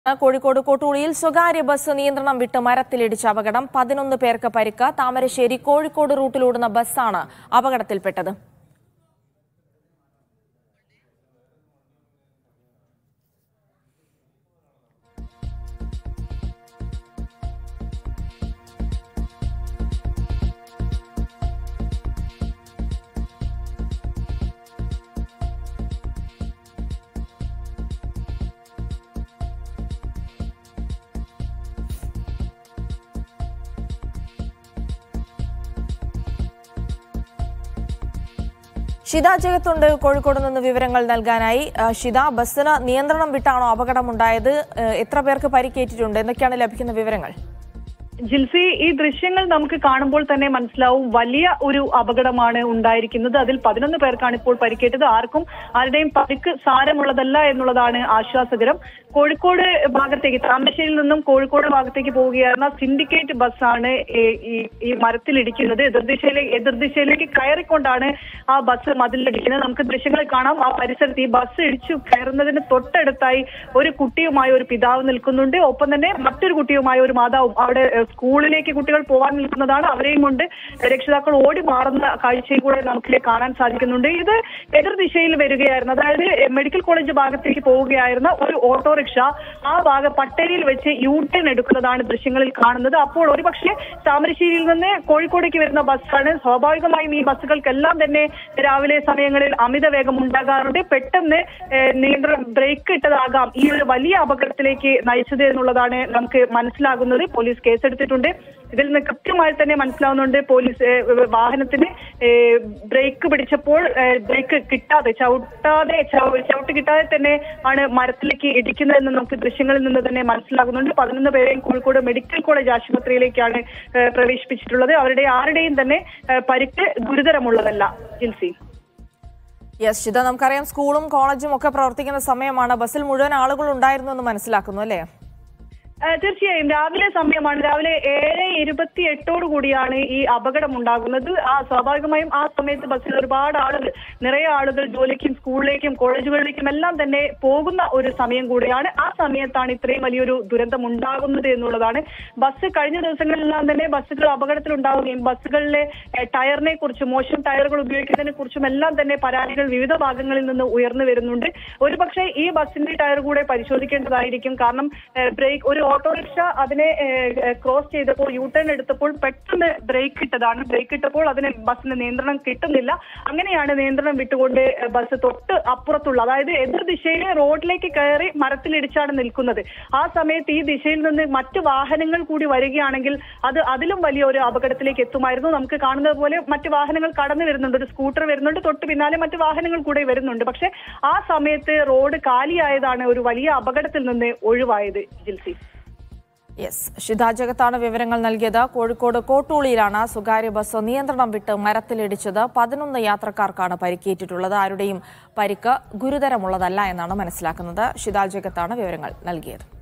കോഴിക്കോട് കോട്ടൂളിയിൽ സ്വകാര്യ ബസ് നിയന്ത്രണം വിട്ട് മരത്തിലിടിച്ച അപകടം പതിനൊന്ന് പേർക്ക് പരിക്ക് താമരശ്ശേരി കോഴിക്കോട് റൂട്ടിലോടുന്ന ബസ്സാണ് അപകടത്തിൽപ്പെട്ടത് ഷിത ജഗത്തുണ്ട് കോഴിക്കോട് നിന്ന് വിവരങ്ങൾ നൽകാനായി ആ, ഷിത ബസ്സിന് നിയന്ത്രണം വിട്ടാണോ അപകടമുണ്ടായത് ഏ, എത്ര പേർക്ക് പരിക്കേറ്റിട്ടുണ്ട് എന്തൊക്കെയാണ് ലഭിക്കുന്ന വിവരങ്ങൾ ജിൽസി ഈ ദൃശ്യങ്ങൾ നമുക്ക് കാണുമ്പോൾ തന്നെ മനസ്സിലാവും വലിയ ഒരു അപകടമാണ് ഉണ്ടായിരിക്കുന്നത് അതിൽ പതിനൊന്ന് പേർക്കാണ് ഇപ്പോൾ പരിക്കേറ്റത് ആർക്കും ആരുടെയും പരിക്ക് സാരമുള്ളതല്ല എന്നുള്ളതാണ് ആശ്വാസകരം കോഴിക്കോട് ഭാഗത്തേക്ക് താമരശ്ശേരിയിൽ നിന്നും കോഴിക്കോട് ഭാഗത്തേക്ക് പോവുകയായിരുന്ന സിൻഡിക്കേറ്റ് ബസ്സാണ് ഈ- ഈ- ഈ മരത്തിലിടിക്കുന്നത് എതിർദിശയിലേക്ക് എതിർദിശയിലേക്ക് കയറിക്കൊണ്ടാണ് ആ ബസ് മതിലിടിക്കുന്നത് നമുക്ക് ദൃശ്യങ്ങൾ കാണാം ആ പരിസരത്ത് ഈ ബസ് ഇടിച്ചു കയറുന്നതിന് തൊട്ടടുത്തായി ഒരു കുട്ടിയുമായി ഒരു പിതാവ് നിൽക്കുന്നുണ്ട് ഒപ്പം തന്നെ മറ്റൊരു കുട്ടിയുമായി ഒരു മാതാവും അവിടെ ഏഹ്, സ്കൂളിലേക്ക് കുട്ടികൾ പോകാൻ നിൽക്കുന്നതാണ് അവരെയും കൊണ്ട് രക്ഷിതാക്കൾ ഓടി മാറുന്ന കാഴ്ചയും കൂടെ നമുക്ക് കാണാൻ സാധിക്കുന്നുണ്ട് ഇത് എതിർദിശയിൽ വരികയായിരുന്നു അതായത് മെഡിക്കൽ കോളേജ് ഭാഗത്തേക്ക് പോവുകയായിരുന്ന ഒരു ഓട്ടോറിക്ഷ ആ ഭാഗ പട്ടേരിയിൽ വെച്ച് യു ടേൺ എടുക്കുന്നതാണ് ദൃശ്യങ്ങളിൽ കാണുന്നത് അപ്പോൾ ഒരുപക്ഷെ താമരശ്ശേരിയിൽ നിന്ന് കോഴിക്കോടേക്ക് വരുന്ന ബസ്സാണ് സ്വാഭാവികമായും ഈ ബസ്സുകൾക്കെല്ലാം തന്നെ രാവിലെ സമയങ്ങളിൽ അമിത വേഗം ഉണ്ടാകാറുണ്ട് പെട്ടെന്ന് ഏഹ്, നിയന്ത്രണം ബ്രേക്ക് ഇട്ടതാകാം ഈ ഒരു വലിയ അപകടത്തിലേക്ക് നയിച്ചത് എന്നുള്ളതാണ് നമുക്ക് മനസ്സിലാകുന്നത് പോലീസ് കേസെടുത്തിട്ടുണ്ട് ഇതിൽ നിന്ന് കൃത്യമായി തന്നെ മനസ്സിലാവുന്നുണ്ട് പോലീസ് ഏഹ്, വാഹനത്തിന് ഏഹ്, ബ്രേക്ക് പിടിച്ചപ്പോൾ ഏഹ്, ബ്രേക്ക് കിട്ടാതെ ചവിട്ടാതെ ചവ- ചവിട്ട് കിട്ടാതെ തന്നെ ആണ് മരത്തിലേക്ക് ഇടിക്കുന്നതെന്ന് നമുക്ക് ദൃശ്യങ്ങളിൽ നിന്ന് തന്നെ മനസ്സിലാകുന്നുണ്ട് പതിനൊന്ന് പേരെയും കോഴിക്കോട് മെഡിക്കൽ കോളേജ് ആശുപത്രിയിലേക്കാണ് ഏഹ്, പ്രവേശിപ്പിച്ചിട്ടുള്ളത് അവരുടെ ആരുടെയും തന്നെ ഏഹ്, പരിക്ക് ഗുരുതരമുള്ളതല്ല ജിൽസി യെസ് ഷിത നമുക്കറിയാം സ്കൂളും കോളേജും ഒക്കെ പ്രവർത്തിക്കുന്ന സമയമാണ് ബസ്സിൽ മുഴുവൻ ആളുകൾ ഉണ്ടായിരുന്നു എന്ന് മനസ്സിലാക്കുന്നു അല്ലേ ആ, തീർച്ചയായും രാവിലെ സമയമാണ് രാവിലെ ഏഴ് ഇരുപത്തി എട്ടോട് കൂടിയാണ് ഈ അപകടം ഉണ്ടാകുന്നത് ആ സ്വാഭാവികമായും ആ സമയത്ത് ബസ്സിൽ ഒരുപാട് ആളുകൾ നിറയെ ആളുകൾ ജോലിക്കും സ്കൂളിലേക്കും കോളേജുകളിലേക്കും എല്ലാം തന്നെ പോകുന്ന ഒരു സമയം കൂടിയാണ് ആ സമയത്താണ് ഇത്രയും വലിയൊരു ദുരന്തം ഉണ്ടാകുന്നത് എന്നുള്ളതാണ് ബസ് കഴിഞ്ഞ ദിവസങ്ങളിലെല്ലാം തന്നെ ബസ്സുകൾ അപകടത്തിൽ ഉണ്ടാവുകയും ബസ്സുകളിലെ ഏഹ്, ടയറിനെ കുറിച്ചും മോശം ടയറുകൾ ഉപയോഗിക്കുന്നതിനെ കുറിച്ചും എല്ലാം തന്നെ പരാതികൾ വിവിധ ഭാഗങ്ങളിൽ നിന്ന് ഉയർന്നു വരുന്നുണ്ട് ഒരുപക്ഷെ ഈ ബസ്സിന്റെ ടയർ കൂടെ പരിശോധിക്കേണ്ടതായിരിക്കും കാരണം ഏഹ്, ബ്രേക്ക് ഒരു ഓട്ടോറിക്ഷ അതിനെ ഏഹ്, ക്രോസ് ചെയ്തപ്പോൾ യു ടേൺ എടുത്തപ്പോൾ പെട്ടെന്ന് ബ്രേക്ക് ഇട്ടതാണ് ബ്രേക്ക് ഇട്ടപ്പോൾ അതിന് ബസ്സിന് നിയന്ത്രണം കിട്ടുന്നില്ല അങ്ങനെയാണ് നിയന്ത്രണം വിട്ടുകൊണ്ട് ഏഹ്, ബസ് തൊട്ട് അപ്പുറത്തുള്ള അതായത് എതിർ ദിശയിൽ റോഡിലേക്ക് കയറി മരത്തിലിടിച്ചാണ് നിൽക്കുന്നത് ആ സമയത്ത് ഈ ദിശയിൽ നിന്ന് മറ്റു വാഹനങ്ങൾ കൂടി വരികയാണെങ്കിൽ അത് അതിലും വലിയ ഒരു അപകടത്തിലേക്ക് എത്തുമായിരുന്നു നമുക്ക് കാണുന്നത് പോലെ മറ്റു വാഹനങ്ങൾ കടന്നു വരുന്നുണ്ട് ഒരു സ്കൂട്ടർ വരുന്നുണ്ട് തൊട്ട് പിന്നാലെ മറ്റു വാഹനങ്ങൾ കൂടെ വരുന്നുണ്ട് പക്ഷെ ആ സമയത്ത് റോഡ് കാലിയായതാണ് ഒരു വലിയ അപകടത്തിൽ നിന്ന് ഒഴിവായത് ജിൽസി യെസ് ഷിത ജഗത്താണ് വിവരങ്ങൾ നൽകിയത് കോഴിക്കോട് കോട്ടൂളിയിലാണ് സ്വകാര്യ ബസ് നിയന്ത്രണം വിട്ട് മരത്തിലിടിച്ചത് പതിനൊന്ന് യാത്രക്കാർക്കാണ് പരിക്കേറ്റിട്ടുള്ളത് ആരുടെയും പരിക്ക് ഗുരുതരമുള്ളതല്ല എന്നാണ് മനസ്സിലാക്കുന്നത് ഷിത ജഗത്താണ് വിവരങ്ങൾ നൽകിയത്